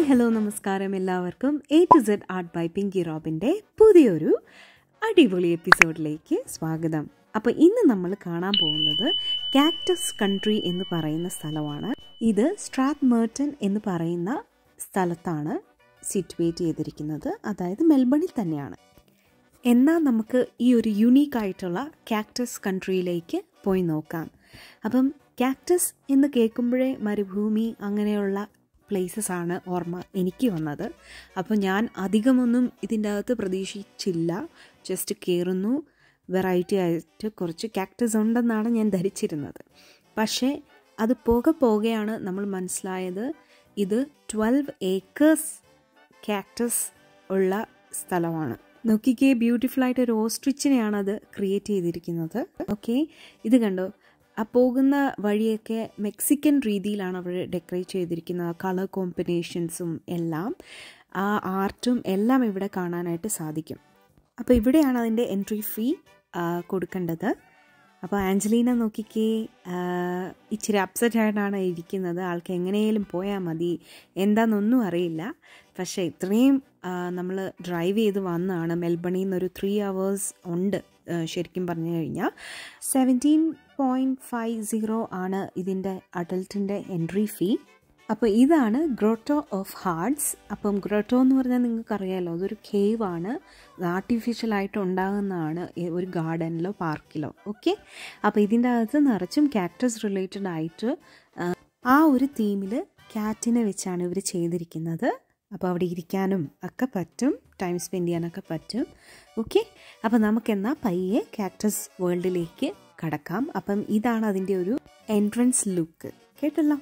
Hello നമസ്കാരം എല്ലാവർക്കും A to Z art by Pinky റോബിൻ്റെ പുതിയൊരു അടിപൊളി എപ്പിസോഡിലേക്ക് സ്വാഗതം അപ്പോൾ ഇന്ന് നമ്മൾ കാണാൻ പോകുന്നത് കാക്ടസ് കൺട്രി എന്ന് പറയുന്ന സ്ഥലമാണ് ഇത് സ്ട്രാത്ത് മേർട്ടൺ എന്ന് പറയുന്ന സ്ഥലത്താണ് സിറ്റുവേറ്റ് ചെയ്തിരിക്കുന്നത് അതായത് മെൽബണിൽ തന്നെയാണ് എന്നാൽ നമുക്ക് ഈ ഒരു യുണീക്ക് ആയിട്ടുള്ള കാക്ടസ് കൺട്രിയിലേക്ക് പോയി നോക്കാം അപ്പം കാക്ടസ് എന്ന് കേൾക്കുമ്പോഴേ മരുഭൂമി അങ്ങനെയുള്ള പ്ലേസസ് ആണ് ഓർമ്മ എനിക്ക് വന്നത് അപ്പോൾ ഞാൻ അധികമൊന്നും ഇതിൻ്റെ അകത്ത് പ്രതീക്ഷിച്ചില്ല ജസ്റ്റ് കയറുന്നു വെറൈറ്റി ആയിട്ട് കുറച്ച് കാക്ടസ് ഉണ്ടെന്നാണ് ഞാൻ ധരിച്ചിരുന്നത് പക്ഷേ അത് പോകെ പോകെയാണ് നമ്മൾ മനസ്സിലായത് ഇത് ട്വൽവ് ഏക്കേഴ്സ് കാക്ടസ് ഉള്ള സ്ഥലമാണ് നോക്കിക്കേ ബ്യൂട്ടിഫുൾ ആയിട്ട് ഒരു ഓസ്ട്രിച്ചിനെയാണ് അത് ക്രിയേറ്റ് ചെയ്തിരിക്കുന്നത് ഓക്കെ ഇത് കണ്ടോ ആ പോകുന്ന വഴിയൊക്കെ മെക്സിക്കൻ രീതിയിലാണ് അവർ ഡെക്കറേറ്റ് ചെയ്തിരിക്കുന്നത് കളർ കോമ്പിനേഷൻസും എല്ലാം ആ ആർട്ടും എല്ലാം ഇവിടെ കാണാനായിട്ട് സാധിക്കും അപ്പോൾ ഇവിടെയാണ് അതിൻ്റെ എൻട്രി ഫീ കൊടുക്കേണ്ടത് അപ്പോൾ ആഞ്ചലീന നോക്കിക്കേ ഇച്ചിരി അപ്സെറ്റ് ആയിട്ടാണ് ഇരിക്കുന്നത് ആൾക്ക് എങ്ങനെയും പോയാൽ മതി എന്താണെന്നൊന്നും അറിയില്ല പക്ഷേ ഇത്രയും നമ്മൾ ഡ്രൈവ് ചെയ്ത് വന്നാണ് മെൽബണിൽ നിന്നൊരു ത്രീ അവേഴ്സ് ഉണ്ട് ശരിക്കും പറഞ്ഞു കഴിഞ്ഞാൽ സെവൻറ്റീൻ പോയിൻറ്റ് ഫൈവ് സീറോ ആണ് ഇതിൻ്റെ അഡൽട്ടിൻ്റെ എൻട്രി ഫീ അപ്പോൾ ഇതാണ് ഗ്രോട്ടോ ഓഫ് ഹാർട്സ് അപ്പം ഗ്രോട്ടോ എന്ന് പറഞ്ഞാൽ നിങ്ങൾക്കറിയാമല്ലോ അതൊരു കേവ് ആണ് ആർട്ടിഫിഷ്യലായിട്ട് ഉണ്ടാകുന്നതാണ് ഒരു ഗാർഡനിലോ പാർക്കിലോ ഓക്കെ അപ്പോൾ ഇതിൻ്റെ അകത്ത് നിറച്ചും കാക്ടസ് റിലേറ്റഡ് ആയിട്ട് ആ ഒരു തീമിൽ കാറ്റിനെ വെച്ചാണ് ഇവർ ചെയ്തിരിക്കുന്നത് അപ്പോൾ അവിടെ ഇരിക്കാനും ഒക്കെ പറ്റും ടൈം സ്പെൻഡ് ചെയ്യാനൊക്കെ പറ്റും ഓക്കെ അപ്പോൾ നമുക്കെന്നാൽ പയ്യെ കാക്ടസ് വേൾഡിലേക്ക് കടക്കാം അപ്പം ഇതാണ് അതിൻ്റെ ഒരു എൻട്രൻസ് ലുക്ക് കേട്ടല്ലോ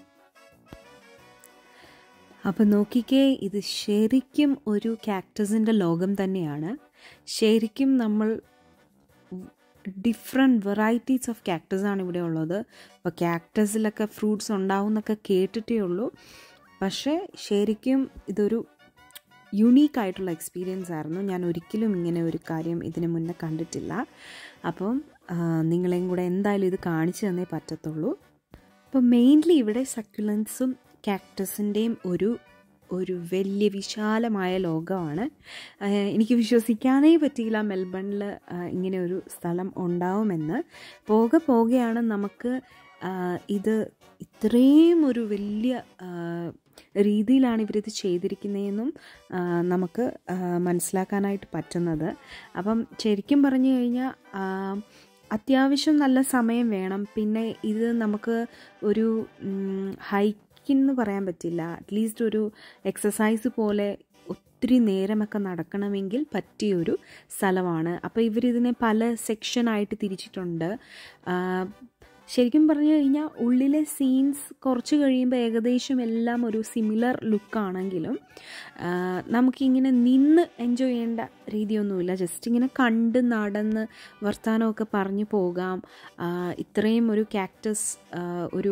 അപ്പം നോക്കിക്കേ ഇത് ശരിക്കും ഒരു കാക്ടസിൻ്റെ ലോകം തന്നെയാണ് ശരിക്കും നമ്മൾ ഡിഫറെൻറ്റ് വെറൈറ്റീസ് ഓഫ് കാക്ടസാണ് ഇവിടെ ഉള്ളത് അപ്പോൾ കാക്ടസിലൊക്കെ ഫ്രൂട്ട്സ് ഉണ്ടാവും എന്നൊക്കെ കേട്ടിട്ടേ ഉള്ളൂ പക്ഷേ ശരിക്കും ഇതൊരു യുണീക്ക് ആയിട്ടുള്ള എക്സ്പീരിയൻസ് ആയിരുന്നു ഞാൻ ഒരിക്കലും ഇങ്ങനെ ഒരു കാര്യം ഇതിന് മുന്നേ കണ്ടിട്ടില്ല അപ്പം നിങ്ങളെയും കൂടെ എന്തായാലും ഇത് കാണിച്ചു തന്നേ പറ്റത്തുള്ളൂ അപ്പോൾ മെയിൻലി ഇവിടെ സക്യുലൻസും കാക്ടസിൻ്റെയും ഒരു ഒരു വലിയ വിശാലമായ ലോകമാണ് എനിക്ക് വിശ്വസിക്കാനേ പറ്റിയില്ല മെൽബണിൽ ഇങ്ങനെ ഒരു സ്ഥലം ഉണ്ടാവുമെന്ന് പോകെ പോകെയാണ് നമുക്ക് ഇത് ഇത്രയും ഒരു വലിയ രീതിയിലാണ് ഇവരിത് ചെയ്തിരിക്കുന്നതെന്നും നമുക്ക് മനസ്സിലാക്കാനായിട്ട് പറ്റുന്നത് അപ്പം ശരിക്കും പറഞ്ഞു കഴിഞ്ഞാൽ അത്യാവശ്യം നല്ല സമയം വേണം പിന്നെ ഇത് നമുക്ക് ഒരു ഹൈക്കിന്ന് പറയാൻ പറ്റില്ല അറ്റ്ലീസ്റ്റ് ഒരു എക്സസൈസ് പോലെ ഒത്തിരി നേരമൊക്കെ നടക്കണമെങ്കിൽ പറ്റിയൊരു സ്ഥലമാണ് അപ്പോൾ ഇവരിതിനെ പല സെക്ഷനായിട്ട് തിരിച്ചിട്ടുണ്ട് ശരിക്കും പറഞ്ഞു കഴിഞ്ഞാൽ ഉള്ളിലെ സീൻസ് കുറച്ച് കഴിയുമ്പോൾ ഏകദേശം എല്ലാം ഒരു സിമിലർ ലുക്കാണെങ്കിലും നമുക്കിങ്ങനെ നിന്ന് എൻജോയ് ചെയ്യേണ്ട രീതിയൊന്നുമില്ല ജസ്റ്റ് ഇങ്ങനെ കണ്ട് നടന്ന് വർത്തമാനമൊക്കെ പറഞ്ഞു പോകാം ഇത്രയും ഒരു കാക്ടസ് ഒരു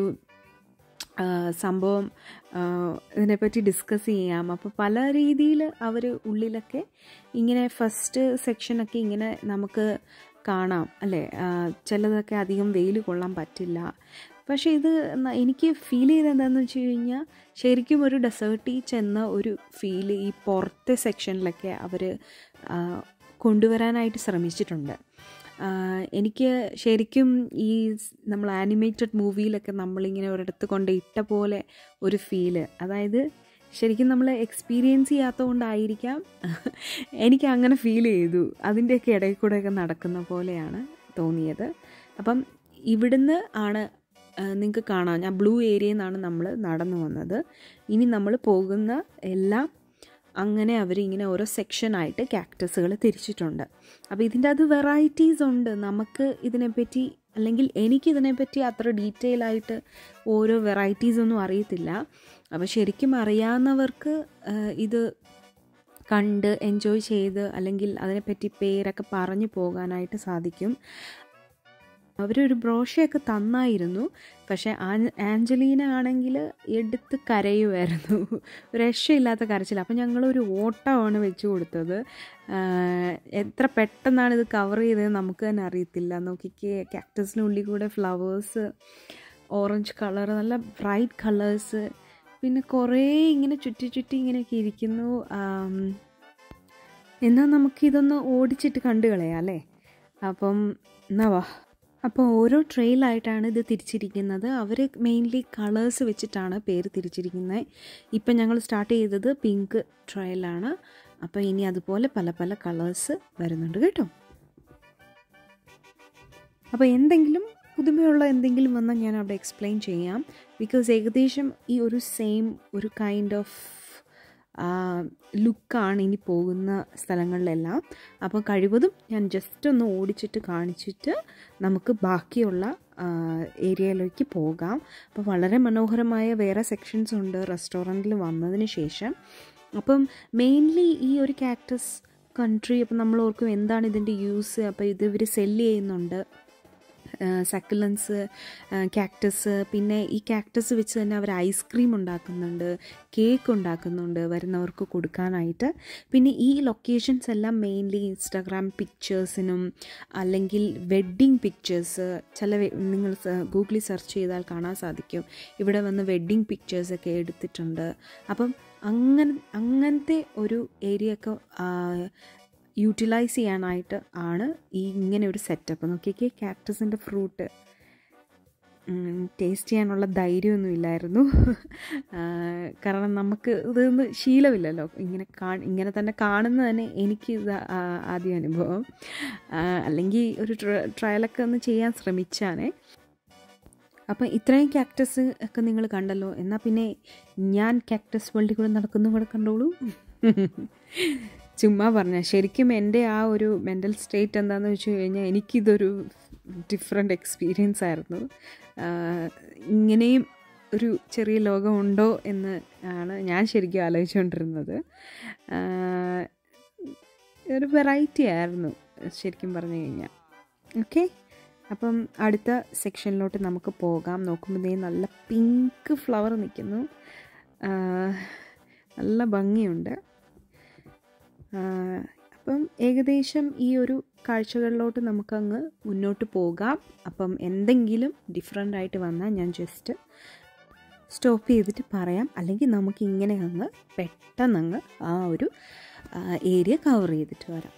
സംഭവം ഇതിനെപ്പറ്റി ഡിസ്കസ് ചെയ്യാം അപ്പോൾ പല രീതിയിൽ അവർ ഉള്ളിലൊക്കെ ഇങ്ങനെ ഫസ്റ്റ് സെക്ഷനൊക്കെ ഇങ്ങനെ നമുക്ക് കാണാം അല്ലേ ചിലതൊക്കെ അധികം വെയിൽ കൊള്ളാൻ പറ്റില്ല പക്ഷേ ഇത് എനിക്ക് ഫീൽ ചെയ്ത് എന്താണെന്ന് വെച്ച് കഴിഞ്ഞാൽ ശരിക്കും ഒരു ഡെസേർട്ടിൽ ചെന്ന ഒരു ഫീൽ ഈ പുറത്തെ സെക്ഷനിലൊക്കെ അവർ കൊണ്ടുവരാനായിട്ട് ശ്രമിച്ചിട്ടുണ്ട് എനിക്ക് ശരിക്കും ഈ നമ്മൾ ആനിമേറ്റഡ് മൂവിയിലൊക്കെ നമ്മളിങ്ങനെ ഒരിടത്ത് കൊണ്ട് ഇട്ട പോലെ ഒരു ഫീല് അതായത് ശരിക്കും നമ്മൾ എക്സ്പീരിയൻസ് ചെയ്യാത്തതുകൊണ്ടായിരിക്കാം എനിക്ക് അങ്ങനെ ഫീൽ ചെയ്തു അതിൻ്റെയൊക്കെ ഇടയിൽ കൂടെയൊക്കെ നടക്കുന്ന പോലെയാണ് തോന്നിയത് അപ്പം ഇവിടുന്ന് ആണ് നിങ്ങൾക്ക് കാണാം ഞാൻ ബ്ലൂ ഏരിയയിൽ നിന്നാണ് നമ്മൾ നടന്നു വന്നത് ഇനി നമ്മൾ പോകുന്ന എല്ലാം അങ്ങനെ അവർ ഇങ്ങനെ ഓരോ സെക്ഷനായിട്ട് കാക്ടസുകൾ തിരിച്ചിട്ടുണ്ട് അപ്പോൾ ഇതിൻ്റെ അത് വെറൈറ്റീസ് ഉണ്ട് നമുക്ക് ഇതിനെപ്പറ്റി അല്ലെങ്കിൽ എനിക്കിതിനെപ്പറ്റി അത്ര ഡീറ്റെയിൽ ആയിട്ട് ഓരോ വെറൈറ്റീസ് ഒന്നും അറിയത്തില്ല അപ്പോൾ ശരിക്കും അറിയാവുന്നവർക്ക് ഇത് കണ്ട് എൻജോയ് ചെയ്ത് അല്ലെങ്കിൽ അതിനെപ്പറ്റി പേരൊക്കെ പറഞ്ഞു പോകാനായിട്ട് സാധിക്കും അവരൊരു ബ്രോഷയൊക്കെ തന്നായിരുന്നു പക്ഷേ ആഞ്ചലീന ആണെങ്കിൽ എടുത്ത് കരയുമായിരുന്നു രക്ഷയില്ലാത്ത കരച്ചിൽ അപ്പം ഞങ്ങളൊരു ഓട്ടമാണ് വെച്ച് കൊടുത്തത് എത്ര പെട്ടെന്നാണ് ഇത് കവർ ചെയ്തത് നമുക്ക് തന്നെ അറിയത്തില്ല നോക്കിക്കേ കാക്ടസിനുള്ളിൽ കൂടെ ഫ്ലവേഴ്സ് ഓറഞ്ച് കളർ നല്ല ബ്രൈറ്റ് കളേഴ്സ് പിന്നെ കുറേ ഇങ്ങനെ ചുറ്റി ചുറ്റി ഇങ്ങനെയൊക്കെ ഇരിക്കുന്നു ആം, എന്നാൽ നമുക്കിതൊന്ന് ഓടിച്ചിട്ട് കണ്ടു കളയാം അല്ലേ അപ്പം എന്നാ വാ അപ്പോൾ ഓരോ ട്രെയിലായിട്ടാണ് ഇത് തിരിച്ചിരിക്കുന്നത് അവർ മെയിൻലി കളേഴ്സ് വെച്ചിട്ടാണ് പേര് തിരിച്ചിരിക്കുന്നത് ഇപ്പം ഞങ്ങൾ സ്റ്റാർട്ട് ചെയ്തത് പിങ്ക് ട്രെയിലാണ് അപ്പോൾ ഇനി അതുപോലെ പല പല കളേഴ്സ് വരുന്നുണ്ട് കേട്ടോ അപ്പോൾ എന്തെങ്കിലും പുതുമയുള്ള എന്തെങ്കിലും വന്നാൽ ഞാൻ അവിടെ എക്സ്പ്ലെയിൻ ചെയ്യാം ബിക്കോസ് ഏകദേശം ഈ ഒരു സെയിം ഒരു കൈൻഡ് ഓഫ് ലുക്കാണ് ഇനി പോകുന്ന സ്ഥലങ്ങളിലെല്ലാം അപ്പോൾ കഴിവതും ഞാൻ ജസ്റ്റ് ഒന്ന് ഓടിച്ചിട്ട് കാണിച്ചിട്ട് നമുക്ക് ബാക്കിയുള്ള ഏരിയയിലേക്ക് പോകാം അപ്പോൾ വളരെ മനോഹരമായ വേറെ സെക്ഷൻസ് ഉണ്ട് റെസ്റ്റോറൻറ്റിൽ വന്നതിന് ശേഷം അപ്പം മെയിൻലി ഈ ഒരു കാക്ടസ് കൺട്രി അപ്പം നമ്മൾ ഓർക്കും എന്താണ് ഇതിൻ്റെ യൂസ് അപ്പോൾ ഇത് ഇവർ സെല്ല് ചെയ്യുന്നുണ്ട് സക്കുലൻസ് കാക്ടസ് പിന്നെ ഈ കാക്ടസ് വെച്ച് തന്നെ അവർ ഐസ്ക്രീം ഉണ്ടാക്കുന്നുണ്ട് കേക്ക് ഉണ്ടാക്കുന്നുണ്ട് വരുന്നവർക്ക് കൊടുക്കാനായിട്ട് പിന്നെ ഈ ലൊക്കേഷൻസ് എല്ലാം മെയിൻലി ഇൻസ്റ്റാഗ്രാം പിക്ചേഴ്സിനും അല്ലെങ്കിൽ വെഡ്ഡിങ് പിക്ചേഴ്സ് ചില വെ- നിങ്ങൾ ഗൂഗിളിൽ സെർച്ച് ചെയ്താൽ കാണാൻ സാധിക്കും ഇവിടെ വന്ന് വെഡ്ഡിങ് പിക്ചേഴ്സൊക്കെ എടുത്തിട്ടുണ്ട് അപ്പം അങ്ങനെ അങ്ങനത്തെ ഒരു ഏരിയ ഒക്കെ യൂട്ടിലൈസ് ചെയ്യാനായിട്ട് ആണ് ഈ ഇങ്ങനെ ഒരു സെറ്റപ്പ് നോക്കിയൊക്കെ കാക്ടസിൻ്റെ ഫ്രൂട്ട് ടേസ്റ്റ് ചെയ്യാനുള്ള ധൈര്യമൊന്നും ഇല്ലായിരുന്നു ആ, കാരണം നമുക്ക് ഇതൊന്നും ശീലമില്ലല്ലോ ഇങ്ങനെ കാ ഇങ്ങനെ തന്നെ കാണുന്നത് തന്നെ എനിക്ക് ഇത് ആ- ആദ്യ അനുഭവം ആ, അല്ലെങ്കിൽ ഒരു ട്ര- ട്രയലൊക്കെ ഒന്ന് ചെയ്യാൻ ശ്രമിച്ചാണേ അപ്പം ഇത്രയും കാക്ടസ് ഒക്കെ നിങ്ങൾ കണ്ടല്ലോ എന്നാൽ പിന്നെ ഞാൻ കാക്ടസ് വേൾഡിൽ കൂടെ നടക്കുന്നു കൂടെ കണ്ടോളൂ ചുമ്മാ പറഞ്ഞ ശരിക്കും എൻ്റെ ആ ഒരു മെൻ്റൽ സ്റ്റേറ്റ് എന്താണെന്ന് വെച്ച് കഴിഞ്ഞാൽ എനിക്കിതൊരു ഡിഫറെൻ്റ് എക്സ്പീരിയൻസ് ആയിരുന്നു ആഹ് ഇങ്ങനെയും ഒരു ചെറിയ ലോകമുണ്ടോ എന്ന് ആണ് ഞാൻ ശരിക്കും ആലോചിച്ചുകൊണ്ടിരുന്നത് ആഹ് ഒരു വെറൈറ്റി ആയിരുന്നു ശരിക്കും പറഞ്ഞു കഴിഞ്ഞാൽ ഓക്കെ അപ്പം അടുത്ത സെക്ഷനിലോട്ട് നമുക്ക് പോകാം നോക്കുമ്പോൾ ദേ നല്ല പിങ്ക് ഫ്ലവർ നിൽക്കുന്നു ആഹ് നല്ല ഭംഗിയുണ്ട് ആഹ് അപ്പം ഏകദേശം ഈ ഒരു കാഴ്ചകളിലോട്ട് നമുക്കങ്ങ് മുന്നോട്ട് പോകാം അപ്പം എന്തെങ്കിലും ഡിഫറെൻ്റ് ആയിട്ട് വന്നാൽ ഞാൻ ജസ്റ്റ് സ്റ്റോപ്പ് ചെയ്തിട്ട് പറയാം അല്ലെങ്കിൽ നമുക്ക് ഇങ്ങനെ അങ്ങ് പെട്ടെന്ന് അങ്ങ് ആ ഒരു ഏരിയ കവർ ചെയ്തിട്ട് വരാം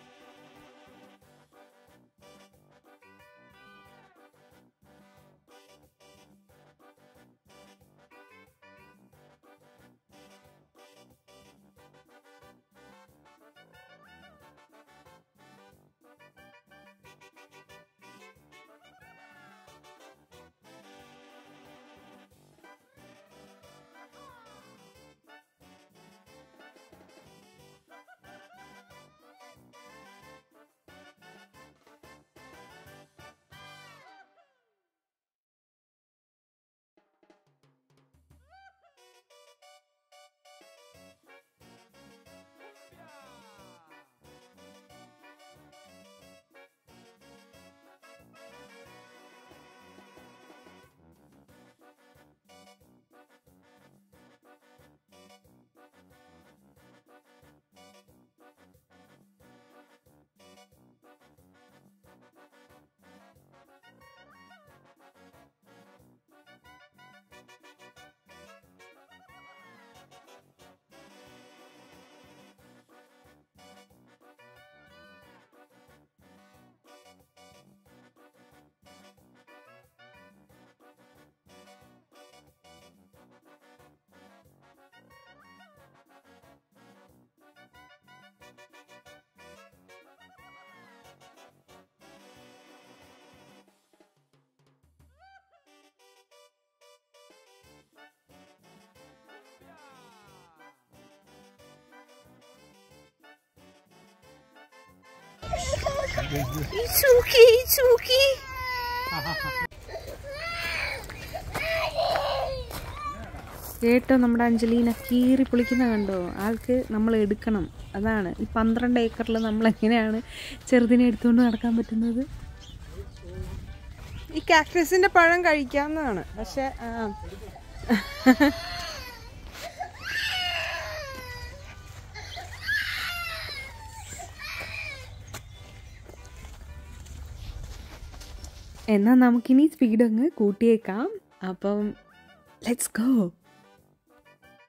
Itsuki, Itsuki. കേട്ടോ നമ്മുടെ അഞ്ജലീന കീറി പൊളിക്കുന്ന കണ്ടോ ആൾക്ക് നമ്മൾ എടുക്കണം അതാണ് ഈ പന്ത്രണ്ട് ഏക്കറിൽ നമ്മൾ എങ്ങനെയാണ് ചെറുതിനെ എടുത്തുകൊണ്ട് നടക്കാൻ പറ്റുന്നത് ഈ കാക്ടസിന്റെ പഴം കഴിക്കാവുന്നതാണ് പക്ഷെ ആ, എന്നാൽ നമുക്കിനി സ്പീഡ് അങ്ങ് കൂട്ടിയേക്കാം അപ്പം ലെറ്റ്സ് ഗോ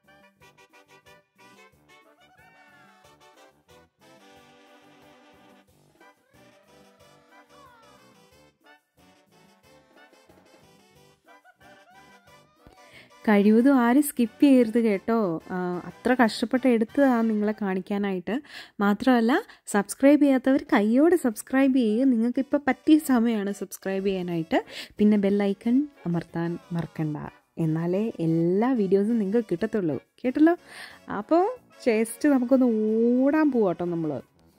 കഴിവതും ആരും സ്കിപ്പ് ചെയ്യരുത് കേട്ടോ ആ, അത്ര കഷ്ടപ്പെട്ട് എടുത്തതാണ് നിങ്ങളെ കാണിക്കാനായിട്ട് മാത്രമല്ല സബ്സ്ക്രൈബ് ചെയ്യാത്തവർ കൈയോടെ സബ്സ്ക്രൈബ് ചെയ്യുക നിങ്ങൾക്ക് ഇപ്പോൾ പറ്റിയ സമയമാണ് സബ്സ്ക്രൈബ് ചെയ്യാനായിട്ട് പിന്നെ ബെല്ലൈക്കൺ അമർത്താൻ മറക്കണ്ട എന്നാലേ എല്ലാ വീഡിയോസും നിങ്ങൾക്ക് കിട്ടത്തുള്ളൂ കേട്ടല്ലോ അപ്പോൾ ജസ്റ്റ് നമുക്കൊന്ന് ഓടാൻ പോവാട്ടോ നമ്മൾ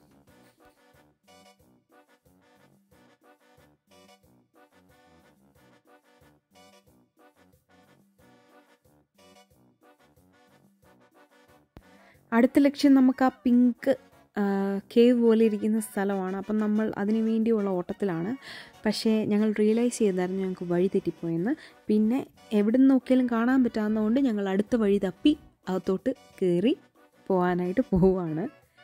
അടുത്ത ലക്ഷ്യം നമുക്ക് ആ പിങ്ക് കേവ് പോലെ ഇരിക്കുന്ന സ്ഥലമാണ് അപ്പം നമ്മൾ അതിനു വേണ്ടിയുള്ള ഓട്ടത്തിലാണ് പക്ഷേ ഞങ്ങൾ റിയലൈസ് ചെയ്തായിരുന്നു ഞങ്ങൾക്ക് വഴി തെറ്റിപ്പോയെന്ന് പിന്നെ എവിടെ നിന്ന് നോക്കിയാലും കാണാൻ പറ്റാവുന്നതുകൊണ്ട് ഞങ്ങൾ അടുത്ത വഴി തപ്പി അകത്തോട്ട് കയറി പോകാനായിട്ട് പോവുകയാണ്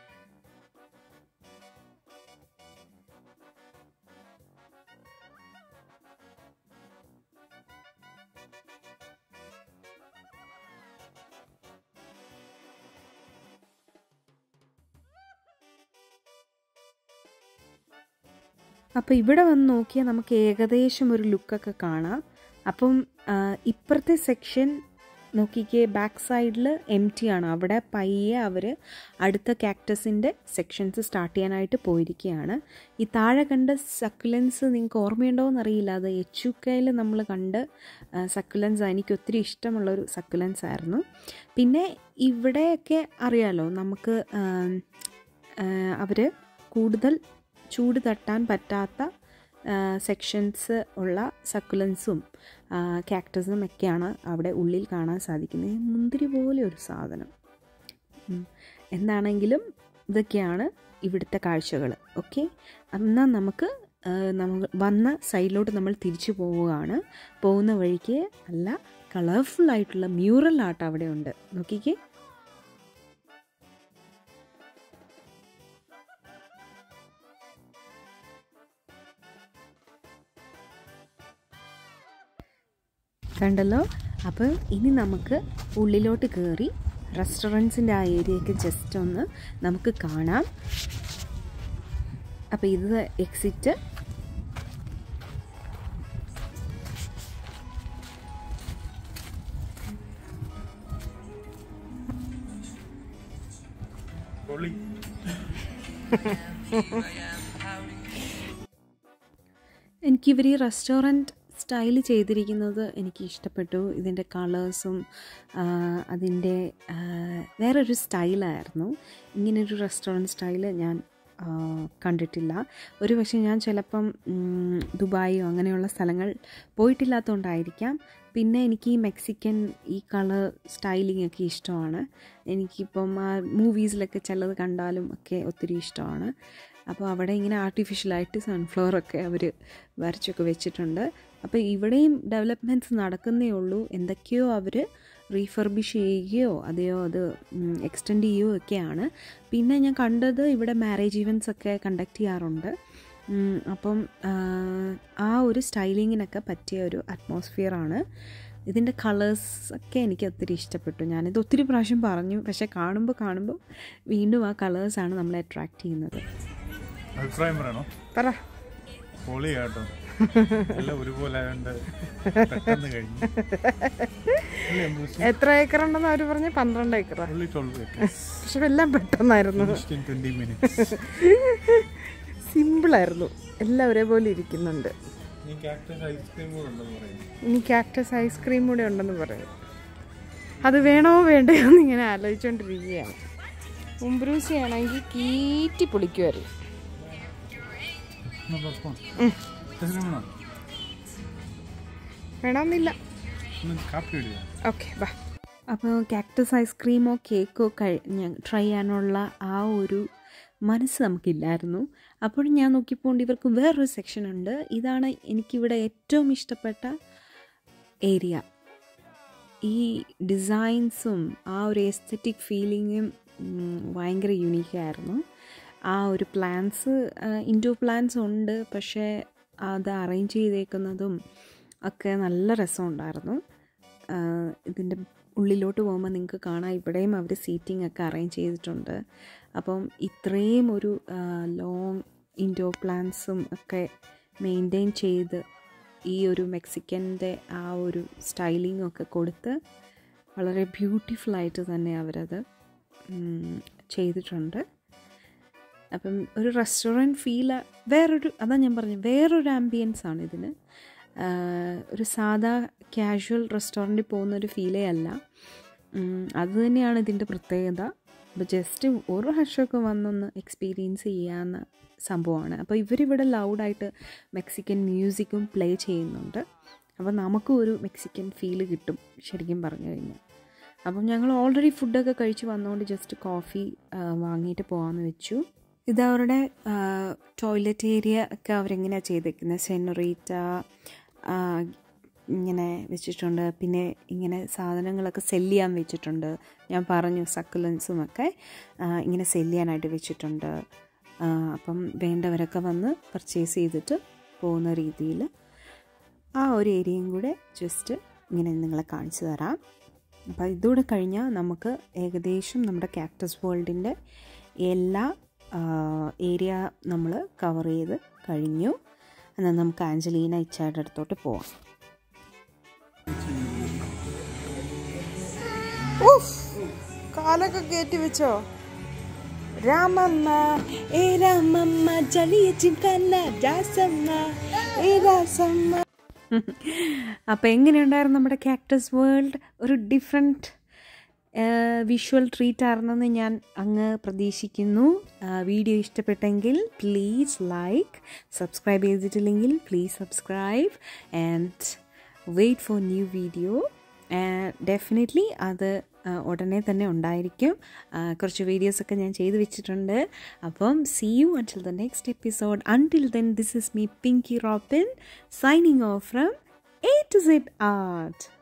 അപ്പോൾ ഇവിടെ വന്ന് നോക്കിയാൽ നമുക്ക് ഏകദേശം ഒരു ലുക്കൊക്കെ കാണാം അപ്പം ആ, ഇപ്പുറത്തെ സെക്ഷൻ നോക്കിക്കേ ബാക്ക് സൈഡിൽ എം ടി ആണ് അവിടെ പയ്യെ അവർ അടുത്ത കാക്ടസിൻ്റെ സെക്ഷൻസ് സ്റ്റാർട്ട് ചെയ്യാനായിട്ട് പോയിരിക്കുകയാണ് ഈ താഴെ കണ്ട സക്കുലൻസ് നിങ്ങൾക്ക് ഓർമ്മയുണ്ടോ എന്നറിയില്ല അത് എച്ച് യു കെയിൽ നമ്മൾ കണ്ട് സക്കുലൻസ് എനിക്ക് ഒത്തിരി ഇഷ്ടമുള്ളൊരു സക്കുലൻസ് ആയിരുന്നു പിന്നെ ഇവിടെയൊക്കെ അറിയാലോ നമുക്ക് അവർ കൂടുതൽ ചൂട് തട്ടാൻ പറ്റാത്ത സെക്ഷൻസ് ഉള്ള സക്കുലൻസും കാക്ടസും ഒക്കെയാണ് അവിടെ ഉള്ളിൽ കാണാൻ സാധിക്കുന്നത് മുന്തിരി പോലെ ഒരു സാധനം ഉം. എന്താണെങ്കിലും ഇതൊക്കെയാണ് ഇവിടുത്തെ കാഴ്ചകൾ ഓക്കെ എന്നാൽ നമുക്ക് ആ, നമ്മൾ വന്ന സൈഡിലോട്ട് നമ്മൾ തിരിച്ചു പോവുകയാണ് പോകുന്ന വഴിക്ക് നല്ല കളർഫുൾ ആയിട്ടുള്ള മ്യൂറൽ ആർട്ട് അവിടെ ഉണ്ട് നോക്കിക്കേ കണ്ടല്ലോ അപ്പോൾ ഇനി നമുക്ക് ഉള്ളിലോട്ട് കയറി റെസ്റ്റോറൻറ്റ്സിൻ്റെ ആ ഏരിയയൊക്കെ ജസ്റ്റ് ഒന്ന് നമുക്ക് കാണാം അപ്പോൾ ഇത് എക്സിറ്റ് എനിക്കിവർ ഈ റെസ്റ്റോറൻറ്റ് സ്റ്റൈൽ ചെയ്തിരിക്കുന്നത് എനിക്ക് ഇഷ്ടപ്പെട്ടു ഇതിൻ്റെ കളേഴ്സും അതിൻ്റെ ആ, വേറൊരു സ്റ്റൈലായിരുന്നു ഇങ്ങനൊരു റെസ്റ്റോറൻറ്റ് സ്റ്റൈല് ഞാൻ ആ, കണ്ടിട്ടില്ല ഒരു പക്ഷേ ഞാൻ ചിലപ്പം ഉം, ദുബായോ അങ്ങനെയുള്ള സ്ഥലങ്ങൾ പോയിട്ടില്ലാത്തതുകൊണ്ടായിരിക്കാം പിന്നെ എനിക്ക് ഈ മെക്സിക്കൻ ഈ കളർ സ്റ്റൈലിംഗ് ഒക്കെ ഇഷ്ടമാണ് എനിക്കിപ്പം ആ മൂവീസിലൊക്കെ ചിലത് കണ്ടാലും ഒക്കെ ഒത്തിരി ഇഷ്ടമാണ് അപ്പോൾ അവിടെ ഇങ്ങനെ ആർട്ടിഫിഷ്യലായിട്ട് സൺഫ്ലവർ ഒക്കെ അവർ വരച്ചൊക്കെ വെച്ചിട്ടുണ്ട് അപ്പോൾ ഇവിടെയും ഡെവലപ്മെൻറ്റ്സ് നടക്കുന്നേ ഉള്ളൂ എന്തൊക്കെയോ അവർ റീഫർബിഷ് ചെയ്യുകയോ അതെയോ അത് എക്സ്റ്റെൻഡ് ചെയ്യുകയോ ഒക്കെയാണ് പിന്നെ ഞാൻ കണ്ടത് ഇവിടെ മാരേജ് ഈവൻറ്റ്സ് ഒക്കെ കണ്ടക്ട് ചെയ്യാറുണ്ട് ഉം, അപ്പം ആ, ആ ഒരു സ്റ്റൈലിങ്ങിനൊക്കെ പറ്റിയ ഒരു അറ്റ്മോസ്ഫിയറാണ് ഇതിൻ്റെ കളേഴ്സ് ഒക്കെ എനിക്ക് ഒത്തിരി ഇഷ്ടപ്പെട്ടു ഞാനിത് ഒത്തിരി പ്രാവശ്യം പറഞ്ഞു പക്ഷേ കാണുമ്പോൾ കാണുമ്പോൾ വീണ്ടും ആ കളേഴ്സാണ് നമ്മളെ അട്രാക്റ്റ് ചെയ്യുന്നത് അഭിപ്രായം പറയണോ പറ പൊളി കേട്ടോ എല്ലാം ഒരുപോലെ ആയതുകൊണ്ട് പെട്ടെന്ന് കഴിഞ്ഞു അല്ലേ അംബ്രൂസ്? എത്ര ഏക്കർ ഉണ്ടെന്ന് അവർ പറഞ്ഞ് പന്ത്രണ്ട് ഏക്കറാ Only 12 acres. പക്ഷെ എല്ലാം പെട്ടെന്നായിരുന്നു Finished in 20 minutes. സിമ്പിളായിരുന്നു എല്ലാം ഒരേപോലെ ഇരിക്കുന്നുണ്ട് ഇനി cactus ice cream കൂടെ ഉണ്ടെന്ന് പറയുന്നു. ഇനി കാക്ടസ് ഐസ്ക്രീം കൂടെ ഉണ്ടെന്ന് പറയും അത് വേണോ വേണ്ടയോ എന്ന് ഇങ്ങനെ ആലോചിച്ചുകൊണ്ടിരിക്കുകയാണ് ഉംബ്രൂസി ആണെങ്കിൽ കീറ്റി പൊളിക്കുമായിരുന്നു എന്നാ popcorn. Ice cream വേണോ? വേണമെന്നില്ല ഒന്ന് കാപ്പി ഇടുക ഓക്കെ ബാ അപ്പോൾ കാക്ടസ് ഐസ്ക്രീമോ കേക്കോ കഴി ട്രൈ ചെയ്യാനുള്ള ആ ഒരു മനസ്സ് നമുക്കില്ലായിരുന്നു അപ്പോഴും ഞാൻ നോക്കിയപ്പോൾ ഇവർക്ക് വേറൊരു സെക്ഷൻ ഉണ്ട് ഇതാണ് എനിക്കിവിടെ ഏറ്റവും ഇഷ്ടപ്പെട്ട ഏരിയ ഈ ഡിസൈൻസും ആ ഒരു എസ്തറ്റിക് ഫീലിങ്ങും ഭയങ്കര യുണീക്കായിരുന്നു ആ ഒരു പ്ലാൻസ് ഇൻഡോർ പ്ലാൻസ് ഉണ്ട് പക്ഷേ അത് അറേഞ്ച് ചെയ്തേക്കുന്നതും ഒക്കെ നല്ല രസമുണ്ടായിരുന്നു ഇതിൻ്റെ ഉള്ളിലോട്ട് പോകുമ്പോൾ നിങ്ങൾക്ക് കാണാം ഇവിടെയും അവർ സീറ്റിംഗ് ഒക്കെ അറേഞ്ച് ചെയ്തിട്ടുണ്ട് അപ്പം ഇത്രയും ഒരു ലോങ് ഇൻഡോർ പ്ലാന്റ്സും ഒക്കെ മെയിൻറ്റെയിൻ ചെയ്ത് ഈ ഒരു മെക്സിക്കൻ്റെ ആ ഒരു സ്റ്റൈലിംഗ് ഒക്കെ കൊടുത്ത് വളരെ ബ്യൂട്ടിഫുള്ളായിട്ട് തന്നെ അവരത് ഉം, ചെയ്തിട്ടുണ്ട് അപ്പം ഒരു റെസ്റ്റോറൻറ്റ് ഫീൽ വേറൊരു അതാ ഞാൻ പറഞ്ഞു വേറൊരു ആംബിയൻസ് ആണ് ഇതിന് ആഹ് ഒരു സാധാ കാഷ്വൽ റെസ്റ്റോറൻറ്റിൽ പോകുന്ന ഒരു ഫീലേ അല്ല ഉം, അത് തന്നെയാണ് ഇതിൻ്റെ പ്രത്യേകത അപ്പോൾ ജസ്റ്റ് ഒരു പ്രാവശ്യമൊക്കെ വന്നൊന്ന് എക്സ്പീരിയൻസ് ചെയ്യാവുന്ന സംഭവമാണ് അപ്പോൾ ഇവരിവിടെ ലൗഡായിട്ട് മെക്സിക്കൻ മ്യൂസിക്കും പ്ലേ ചെയ്യുന്നുണ്ട് അപ്പോൾ നമുക്കും ഒരു മെക്സിക്കൻ ഫീല് കിട്ടും ശരിക്കും പറഞ്ഞു കഴിഞ്ഞാൽ അപ്പം ഞങ്ങൾ ഓൾറെഡി ഫുഡൊക്കെ കഴിച്ച് വന്നുകൊണ്ട് ജസ്റ്റ് കോഫി വാങ്ങിയിട്ട് പോകാമെന്ന് വെച്ചു ഇത് അവരുടെ ടോയ്ലറ്റ് ഏരിയ ഒക്കെ അവരെങ്ങനെയാണ് ചെയ്തേക്കുന്നത് സെനറീറ്റ ഇങ്ങനെ വെച്ചിട്ടുണ്ട് പിന്നെ ഇങ്ങനെ സാധനങ്ങളൊക്കെ സെല് ചെയ്യാൻ വെച്ചിട്ടുണ്ട് ഞാൻ പറഞ്ഞു സക്കുലൻസും ഒക്കെ ആ, ഇങ്ങനെ സെല് ചെയ്യാനായിട്ട് വെച്ചിട്ടുണ്ട് ആ, അപ്പം വേണ്ടവരൊക്കെ വന്ന് പർച്ചേസ് ചെയ്തിട്ട് പോകുന്ന രീതിയിൽ ആ ഒരു ഏരിയയും കൂടെ ജസ്റ്റ് ഇങ്ങനെ നിങ്ങളെ കാണിച്ചു തരാം അപ്പോൾ ഇതൂടെ കഴിഞ്ഞാൽ നമുക്ക് ഏകദേശം നമ്മുടെ കാക്ടസ് വേൾഡിൻ്റെ എല്ലാ ഏരിയ നമ്മൾ കവർ ചെയ്ത് കഴിഞ്ഞു എന്നാൽ നമുക്ക് ആഞ്ചലീന ഇച്ചായുടെ അടുത്തോട്ട് പോവാം കാലൊക്കെ കയറ്റി വെച്ചോ രാമമ്മ ഏ രാമമ്മ ജലിയ ചിങ്കന്ന രാസമ്മ ഏ രാസമ്മ അപ്പോൾ എങ്ങനെയുണ്ടായിരുന്നു നമ്മുടെ കാക്ടസ് വേൾഡ് ഒരു ഡിഫറെൻറ്റ് വിഷ്വൽ ട്രീറ്റ് ആയിരുന്നെന്ന് ഞാൻ അങ്ങ് പ്രതീക്ഷിക്കുന്നു വീഡിയോ ഇഷ്ടപ്പെട്ടെങ്കിൽ പ്ലീസ് ലൈക്ക് സബ്സ്ക്രൈബ് ചെയ്തിട്ടില്ലെങ്കിൽ please subscribe and wait for new video definitely അത് ആ, ഉടനെ തന്നെ ഉണ്ടായിരിക്കും ആ, കുറച്ച് വീഡിയോസൊക്കെ ഞാൻ ചെയ്തു വെച്ചിട്ടുണ്ട് അപ്പം see you until the next episode until then this is me Pinky Robin signing off from A to Z art